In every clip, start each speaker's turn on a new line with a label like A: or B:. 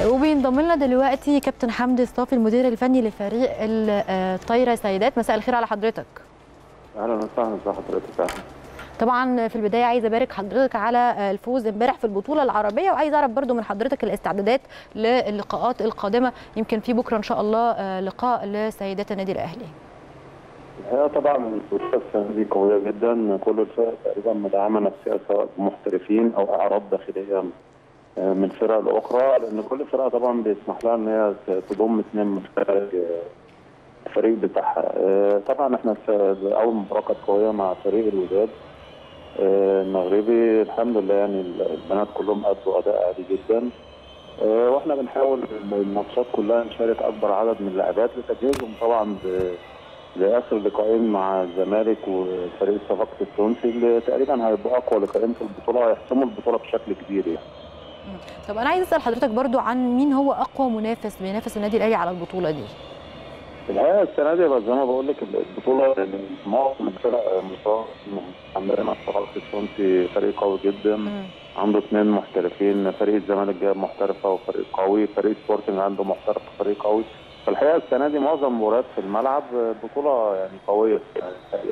A: وبينضم لنا دلوقتي كابتن حمدي الصافي المدير الفني لفريق الطايره سيدات مساء الخير على حضرتك
B: اهلا وسهلا ازي حضرتك اهلا
A: طبعا في البدايه عايزه ابارك حضرتك على الفوز امبارح في البطوله العربيه وعايزه اعرف برضو من حضرتك الاستعدادات للقاءات القادمه يمكن في بكره ان شاء الله لقاء لسيدات النادي الاهلي
B: الحقيقه طبعا البطوله السنه دي قويه جدا كل الفرق تقريبا مدعمه نفسها سواء محترفين او اعراض داخليه من الفرق الاخرى لان كل فرقه طبعا بيسمح لها ان هي تضم اثنين من خارج الفريق بتاعها طبعا احنا في اول مباراه كانت قويه مع فريق الوداد المغربي الحمد لله يعني البنات كلهم ادوا اداء عالي جدا واحنا بنحاول الماتشات كلها نشارك اكبر عدد من اللاعبات لتجهيزهم طبعا لاخر لقاءين مع الزمالك وفريق الصفاقس التونسي اللي تقريبا هيبقوا اقوى لقاءين في البطوله وهيحسموا البطوله بشكل كبير يعني.
A: طب انا عايز اسال حضرتك برضو عن مين هو اقوى منافس بينافس النادي الاهلي على البطوله دي؟
B: الحقيقه السنه دي بس زي ما بقول لك البطوله معظم الفرق مستوى عندنا الصفاقس التونسي فريق قوي جدا م. عنده اثنين محترفين فريق الزمالك جايب محترفه وفريق قوي فريق سبورتنج عنده محترف وفريق قوي فالحقيقه السنه دي معظم المباريات في الملعب بطوله يعني قويه يعني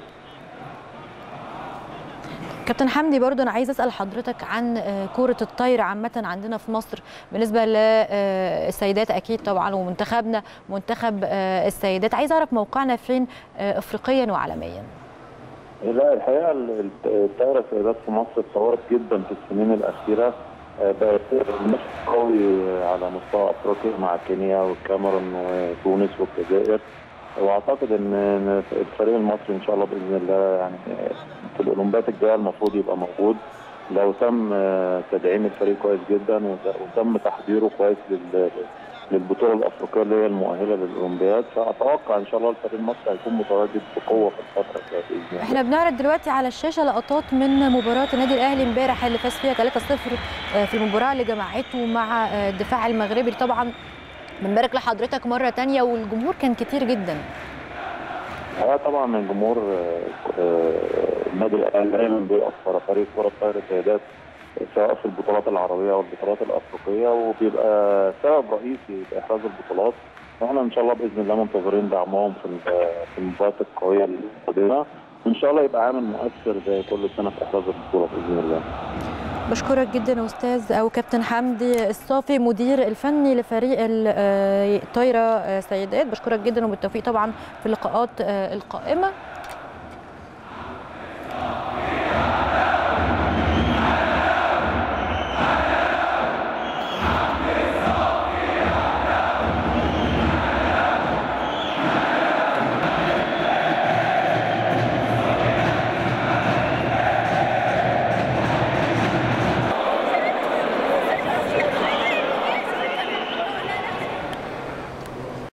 A: كابتن حمدي برضو انا عايز اسال حضرتك عن كره الطايره عامه عندنا في مصر بالنسبه للسيدات اكيد طبعا ومنتخبنا منتخب السيدات عايز اعرف موقعنا فين افريقيا وعالميا
B: لا الحقيقه الطايره السيدات في مصر اتطورت جدا في السنين الاخيره بقت مش قوي على مستوى افريقيا مع كينيا والكاميرون وتونس والجزائر واعتقد ان الفريق المصري ان شاء الله باذن الله يعني في الاولمبياد الجايه المفروض يبقى موجود لو تم تدعيم الفريق كويس جدا وتم تحضيره كويس للبطوله الافريقيه اللي هي المؤهله للاولمبياد فاتوقع ان شاء الله الفريق المصري هيكون متواجد بقوه في الفتره الجايه باذن الله.
A: احنا بنعرض دلوقتي على الشاشه لقطات من مباراه النادي الاهلي امبارح اللي فاز فيها 3-0 في المباراه اللي جمعته مع الدفاع المغربي طبعا بنبارك لحضرتك مره ثانيه والجمهور كان كتير جدا.
B: اه طبعا الجمهور النادي الاهلي دايما بيقف ورا فريق كره الطايره السيدات سواء في البطولات العربيه والبطولات الافريقيه وبيبقى سبب رئيسي في احراز البطولات واحنا ان شاء الله باذن الله منتظرين دعمهم في في المباريات القويه القادمه وان شاء الله يبقى عامل مؤثر زي كل سنه في احراز البطوله باذن الله.
A: بشكرك جدا استاذ او كابتن حمدي الصافي مدير الفني لفريق الطايره سيدات بشكرك جدا وبالتوفيق طبعا في اللقاءات القائمه